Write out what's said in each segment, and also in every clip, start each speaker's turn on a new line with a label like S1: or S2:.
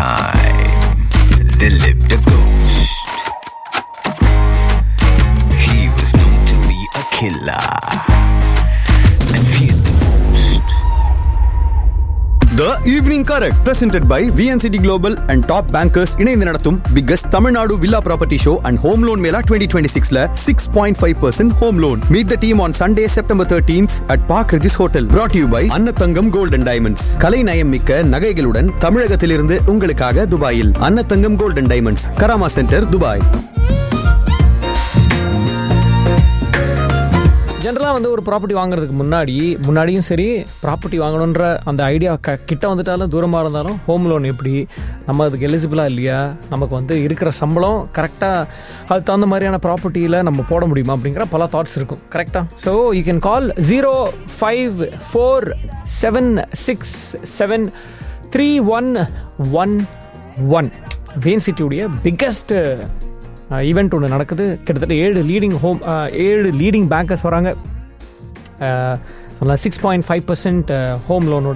S1: time, there lived a ghost. He was known to be a killer and feared the most.
S2: The Evening Correct presented by VNCT Global and Top Bankers இணைந்து நடத்தும் biggest Tamil Nadu villa property show and home loan mela 2026ல 6.5% home loan meet the team on Sunday September 13th at Park Regis Hotel brought to you by Annathangam gold and diamonds கலை நயம் மிக்க நகைகளுடன் தமிழகத்திலிருந்து உங்களுக்காக துபாயில் Annathangam gold and diamonds Karama centre Dubai
S3: ஜென்ரலாக வந்து ஒரு ப்ராப்பர்ட்டி வாங்குறதுக்கு முன்னாடி முன்னாடியும் சரி ப்ராப்பர்ட்டி வாங்கணுன்ற அந்த ஐடியா க கிட்ட வந்துட்டாலும் தூரமாக இருந்தாலும் ஹோம் லோன் எப்படி நம்ம அதுக்கு எலிஜிபிளாக இல்லையா நமக்கு வந்து இருக்கிற சம்பளம் கரெக்டாக அதுக்கு தகுந்த மாதிரியான ப்ராப்பர்ட்டியில் நம்ம போட முடியுமா அப்படிங்கிற பல தாட்ஸ் இருக்கும் கரெக்டாக so you can call zero five four seven six seven three one one one VN சிட்டியுடைய பிக்கஸ்ட் ஈவெண்ட் ஒன்று நடக்குது கிட்டத்தட்ட ஏழு லீடிங் ஹோம் ஏழு லீடிங் பேங்கர்ஸ் வராங்க சொல்லலாம் six point five percent home லோனோட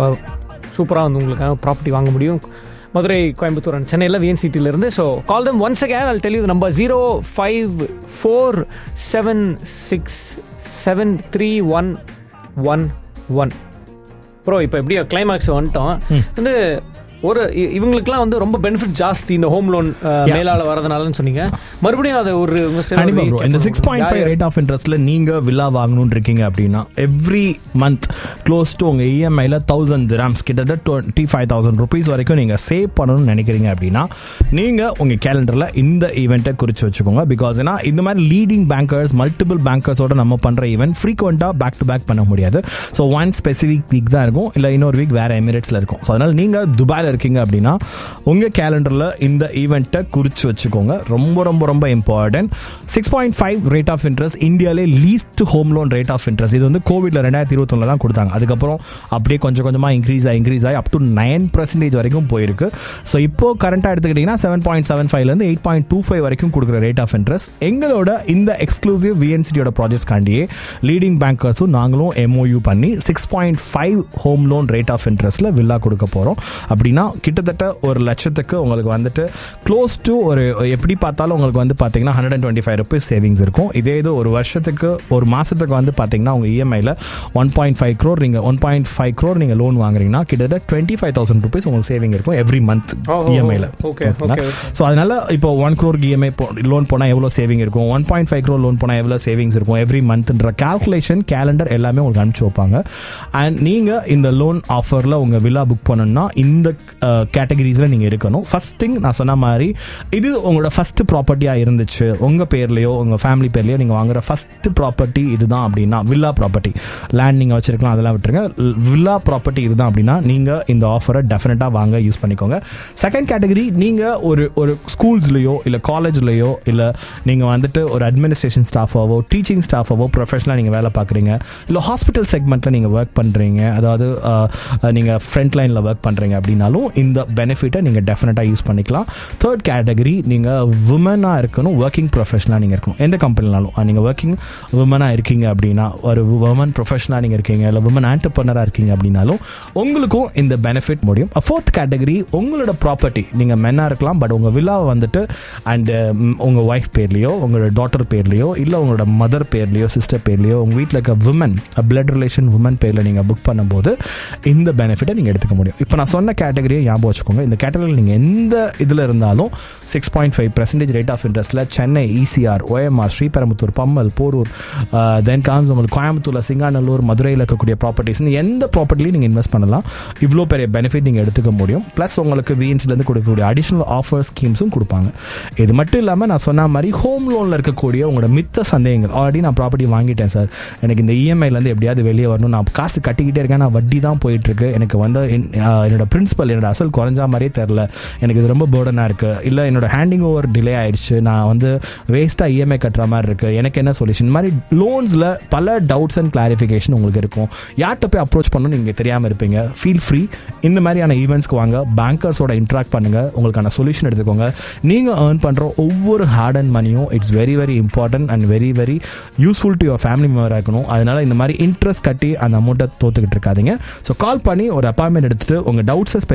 S3: சூப்பராக வந்து உங்களுக்கு ப்ராப்பர்ட்டி வாங்க முடியும் மதுரை கோயம்புத்தூர் அண்ட் சென்னையில் விஎன்சிட்டியிலேருந்து so call them once again I'll tell you number zero five four seven six seven three one one one bro இப்போ எப்படியோ கிளைமேக்ஸ் வந்துட்டோம் வந்து ஒரு இ- இவங்களுக்குலாம் வந்து ரொம்ப பெனிஃபிட் ஜாஸ்தி இந்த ஹோம் லோன் மேலால வரதுனாலன்னு சொன்னீங்க மறுபடியும் அதை ஒரு உங்க side
S4: கண்டிப்பா
S3: வந்து
S4: bro. இந்த
S3: கேட்கணும்.
S4: சிக்ஸ் பாயிண்ட் ஃபைவ்
S3: யார்
S4: ரேட் ஆஃப் இன்ட்ரெஸ்ட்ல நீங்க வில்லா வாங்கணும்னு இருக்கீங்க அப்படின்னா எவ்ரி மந்த் க்ளோஸ் டு உங்க இஎம்ஐல தௌசண்ட் திராம்ஸ் கிட்டத்தட்ட டுவெண்ட்டி ஃபைவ் தௌசண்ட் ருபீஸ் வரைக்கும் நீங்க சேவ் பண்ணணும்னு நினைக்கிறீங்க அப்படின்னா நீங்க உங்க கேலண்டர்ல இந்த ஈவெண்ட்டை குறிச்சு வச்சுக்கோங்க பிகாஸ் ஏன்னா இந்த மாதிரி லீடிங் பேங்கர்ஸ் மல்டிபிள் பேங்கர்ஸோட நம்ம பண்ற ஈவெண்ட் ஃப்ரீக்வெண்டா பேக் டு பேக் பண்ண முடியாது ஸோ ஒன் ஸ்பெசிஃபிக் வீக் தான் இருக்கும் இல்ல இன்னொரு வீக் வேற எமிரேட்ஸ்ல இருக்கும் ஸோ அதனால நீங்க துபாயில இருக்கீங்க அப்படின்னா உங்க கேலண்டர்ல இந்த ஈவெண்ட்டை குறிச்சு வச்சுக்கோங்க ரொம்ப ரொம்ப ரொம்ப important six point five rate of interest இந்தியாலே least home loan rate of interest இது வந்து கோவிட்ல ரெண்டாயிரத்தி இருபத்தொன்னுல தான் கொடுத்தாங்க அதுக்கப்புறம் அப்படியே கொஞ்சம் கொஞ்சமா இன்க்ரீஸ் ஆகி இன்க்ரீஸ் ஆகி அப் டு நைன் பர்சன்டேஜ் வரைக்கும் போயிருக்கு ஸோ இப்போ கரண்டா எடுத்துக்கிட்டீங்கன்னா செவன் பாயிண்ட் செவன் ஃபைவ்லேருந்து எயிட் பாயிண்ட் டூ ஃபைவ் வரைக்கும் கொடுக்குற ரேட் ஆஃப் இன்ட்ரெஸ்ட் எங்களோட இந்த எக்ஸ்க்ளூசிவ் விஎன்சிட்டியோட ப்ராஜெக்ட்ஸ் காண்டியே லீடிங் பேங்கர்ஸும் நாங்களும் எம்ஓயூ பண்ணி six point five home loan rate of இன்ட்ரெஸ்ட்ல வில்லா கொடுக்க போறோம் அப்படின்னா கிட்டத்தட்ட ஒரு லட்சத்துக்கு உங்களுக்கு வந்துட்டு க்ளோஸ் டு ஒரு எப்படி பார்த்தாலும் உங்களுக்கு வந்து பார்த்தீங்கன்னா hundred and twenty five rupees savings இருக்கும் இதே இது ஒரு வருஷத்துக்கு ஒரு மாசத்துக்கு வந்து பார்த்தீங்கன்னா உங்க இஎம்ஐல ஒன் பாயிண்ட் ஃபைவ் க்ரோர் நீங்க ஒன் பாயிண்ட் ஃபைவ் க்ரோர் நீங்க லோன் வாங்குறீங்கன்னா கிட்டத்தட்ட டுவெண்ட்டி ஃபைவ் தௌசண்ட் ருபீஸ் உங்களுக்கு சேவிங் இருக்கும் எவ்ரி மந்த்
S3: ஓ, ஓ,
S4: இஎம்ஐல
S3: okay, okay.
S4: ஸோ அதனால இப்போ ஒன் க்ரோர் இஎம்ஐ லோன் போனால் எவ்வளோ சேவிங் இருக்கும் one point five crore loan போனால் எவ்வளோ சேவிங்ஸ் இருக்கும் எவ்ரி மந்த்ன்ற கால்குலேஷன் கேலண்டர் எல்லாமே உங்களுக்கு அனுப்பிச்சு வைப்பாங்க அண்ட் நீங்கள் இந்த லோன் ஆஃபரில் உங்கள் வில்லா புக் பண்ணணும்னா இந்த கேட்டகரிஸில் நீங்கள் இருக்கணும் ஃபர்ஸ்ட் திங் நான் சொன்ன மாதிரி இது உங்களோட ஃபர்ஸ்ட் ப்ராப்பர்ட்டியாக இருந்துச்சு உங்கள் பேர்லையோ உங்கள் ஃபேமிலி பேர்லையோ நீங்கள் வாங்குற ஃபர்ஸ்ட் ப்ராப்பர்ட்டி இதுதான் அப்படின்னா வில்லா ப்ராப்பர்ட்டி லேண்ட் நீங்கள் வச்சிருக்கலாம் அதெல்லாம் விட்டுருங்க வில்லா ப்ராப்பர்ட்டி இதுதான் அப்படின்னா நீங்கள் இந்த ஆஃபரை டெஃபினட்டாக வாங்க யூஸ் பண்ணிக்கோங்க செகண்ட் கேட்டகரி நீங்கள் ஒரு ஒரு ஸ்கூல்ஸ்லையோ இல்லை காலேஜ்லையோ இல்லை நீங்கள் வந்துட்டு ஒரு அட்மினிஸ்ட்ரேஷன் ஸ்டாஃபாவோ டீச்சிங் ஸ்டாஃபாவோ ப்ரொஃபஷனலாக நீங்கள் வேலை பார்க்குறீங்க இல்லை ஹாஸ்பிட்டல் செக்மெண்ட்டில் நீங்கள் ஒர்க் பண்ணுறீங்க அதாவது நீங்கள் ஃப்ரண்ட் லைனில் ஒர்க் பண்ணுறீங்க அப்படின்னாலும் இந்த பெனிஃபிட்டை நீங்கள் டெஃபினட்டாக யூஸ் பண்ணிக்கலாம் தேர்ட் கேட்டகரி நீங்கள் உமனாக இருக்கணும் ஒர்க்கிங் ப்ரொஃபஷனலாக நீங்கள் இருக்கணும் எந்த கம்பெனினாலும் நீங்கள் ஒர்க்கிங் உமனாக இருக்கீங்க அப்படின்னா ஒரு உமன் ப்ரொஃபஷனலாக நீங்கள் இருக்கீங்க இல்லை உமன் ஆண்டர்பனராக இருக்கீங்க அப்படின்னாலும் உங்களுக்கும் இந்த பெனிஃபிட் முடியும் ஃபோர்த் கேட்டகரி உங்களோட ப்ராப்பர்ட்டி நீங்கள் மென்னாக இருக்கலாம் பட் உங்கள் வில்லாவை வந்துட்டு அண்ட் உங்கள் ஒய்ஃப் பேர்லையோ உங்களோட டாட்டர் பேர்லையோ இல்லை உங்களோட மதர் பேர்லையோ சிஸ்டர் பேர்லையோ உங்கள் வீட்டில் இருக்க விமன் பிளட் ரிலேஷன் உமன் பேரில் நீங்கள் புக் பண்ணும்போது இந்த பெனிஃபிட்டை நீங்கள் எடுத்துக்க முடியும் இப்போ நான் சொன்ன கேட்டகரியை ஞாபகம் வச்சுக்கோங்க இந்த கேட்டகரியில் நீங்கள் எந்த இதில் இருந்தாலும் six point five percentage rate of இன்ட்ரெஸ்ட்டில் Chennai ECR OMR Sriperumbudur Pammal Porur then comes உங்களுக்கு கோயம்புத்தூர்ல சிங்காநல்லூர் மதுரையில் இருக்கக்கூடிய ப்ராப்பர்ட்டிஸ் எந்த ப்ராப்பர்ட்டிலையும் நீங்கள் இன்வெஸ்ட் பண்ணலாம் இவ்வளோ பெரிய பெனிஃபிட் நீங்கள் எடுத்துக்க முடியும் ப்ளஸ் உங்களுக்கு விஎன்ஸ்லேருந்து கொடுக்கக்கூடிய அடிஷனல் ஆஃபர் ஸ்கீம்ஸும் கொடுப்பாங்க இது மட்டும் இல்லாமல் நான் சொன்ன மாதிரி ஹோம் லோனில் இருக்கக்கூடிய உங்களோட மித்த சந்தேகங்கள் ஆல்ரெடி நான் ப்ராப்பர்ட்டி வாங்கிட்டேன் சார் எனக்கு இந்த இஎம்ஐலேருந்து எப்படியாவது வெளியே வரணும் நான் காசு கட்டிக்கிட்டே இருக்கேன் நான் வட்டி தான் போயிட்டு இருக்கு எனக்கு வந்து என்- ஆஹ் என்னோட பிரின்சிபல் என்னோட அசல் குறைஞ்சா மாதிரியே தெரில எனக்கு இது ரொம்ப பேர்டனாக இருக்கு இல்லை என்னோட ஹேண்டிங் ஓவர் டிலே ஆயிடுச்சு நான் வந்து வேஸ்ட்டாக இஎம்ஐ கட்டுற மாதிரி இருக்கு எனக்கு என்ன சொல்யூஷன் இந்த மாதிரி லோன்ஸில் பல டவுட்ஸ் அண்ட் கிளாரிஃபிகேஷன் உங்களுக்கு இருக்கும் யார்கிட்ட போய் அப்ரோச் பண்ணணும் நீங்கள் தெரியாமல் இருப்பீங்க ஃபீல் ஃப்ரீ இந்த மாதிரியான ஈவெண்ட்ஸ்க்கு வாங்க பேங்கர்ஸோட இன்ட்ராக்ட் பண்ணுங்க உங்களுக்கான சொல்யூஷன் எடுத்துக்கோங்க நீங்கள் ஏர்ன் பண்ணுற ஒவ்வொரு ஹார்ட் அண்ட் மணியும் it's very very important and very very useful to your family மெம்பராக இருக்கணும் அதனால இந்த மாதிரி இன்ட்ரெஸ்ட் கட்டி அந்த அமௌண்ட்டை தோத்துக்கிட்டு இருக்காதீங்க ஸோ கால் பண்ணி ஒரு அப்பாயின்மெண்ட் எடுத்துட்டு உங்கள் டவுட்ஸை ஸ்பெசிஃபிக்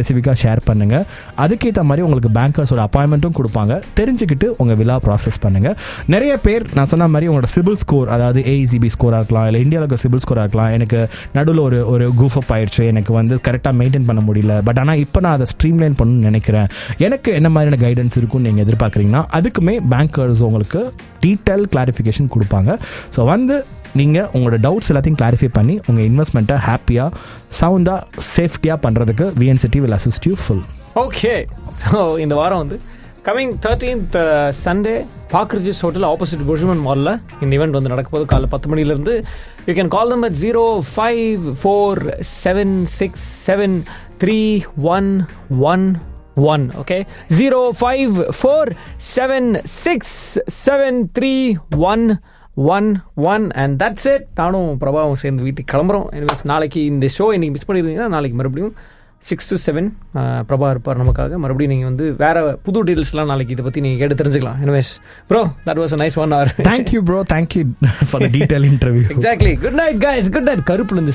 S4: ஸ்பெசிஃபிக்காக ஷேர் பண்ணுங்க அதுக்கேற்ற மாதிரி உங்களுக்கு பேங்கர்ஸோட அப்பாயின்மெண்ட்டும் கொடுப்பாங்க தெரிஞ்சுக்கிட்டு உங்கள் விழா ப்ராசஸ் பண்ணுங்க நிறைய பேர் நான் சொன்ன மாதிரி உங்களோட சிபில் ஸ்கோர் அதாவது ஏஇசிபி ஸ்கோராக இருக்கலாம் இல்லை இந்தியாவுக்கு சிபில் ஸ்கோராக இருக்கலாம் எனக்கு நடுவில் ஒரு ஒரு கூஃப் அப் ஆயிடுச்சு எனக்கு வந்து கரெக்டாக மெயின்டைன் பண்ண முடியல பட் ஆனால் இப்போ நான் அதை ஸ்ட்ரீம்லைன் பண்ணணும்னு நினைக்கிறேன் எனக்கு என்ன மாதிரியான கைடன்ஸ் இருக்கும்னு நீங்கள் எதிர்பார்க்குறீங்கன்னா அதுக்குமே பேங்கர்ஸ் உங்களுக்கு டீட்டெயில் கிளாரிஃபிகேஷன் கொடுப்பாங்க ஸோ வந்து நீங்கள் உங்களோட டவுட்ஸ் எல்லாத்தையும் கிளாரிஃபை பண்ணி உங்கள் இன்வெஸ்ட்மெண்ட்டை ஹாப்பியாக சவுண்டாக சேஃப்டியாக பண்ணுறதுக்கு VN City will assist you full
S3: okay so இந்த வாரம் வந்து coming thirteenth Sunday Park Regis hotel opposite புஷ்மன் மாலில் இந்த ஈவெண்ட் வந்து நடக்க போகுது காலைல பத்து மணிலேருந்து you can call number zero five four seven six seven three one one one okay zero five four seven six seven three one one one and that's it நானும் பிரபாவும் சேர்ந்து வீட்டுக்கு கிளம்புறோம் எனிவேஸ் நாளைக்கு இந்த ஷோ இன்னைக்கு மிஸ் பண்ணியிருந்தீங்கன்னா நாளைக்கு மறுபடியும் சிக்ஸ் டு செவன் பிரபா இருப்பார் நமக்காக மறுபடியும் நீங்கள் வந்து வேற புது டீல்ஸ்லாம் நாளைக்கு இதை பற்றி நீங்கள் கேட்டு தெரிஞ்சுக்கலாம் anyways bro that was a nice one or
S4: thank you bro thank you for the detail interview
S3: exactly good night guys good night கருப்புல இருந்து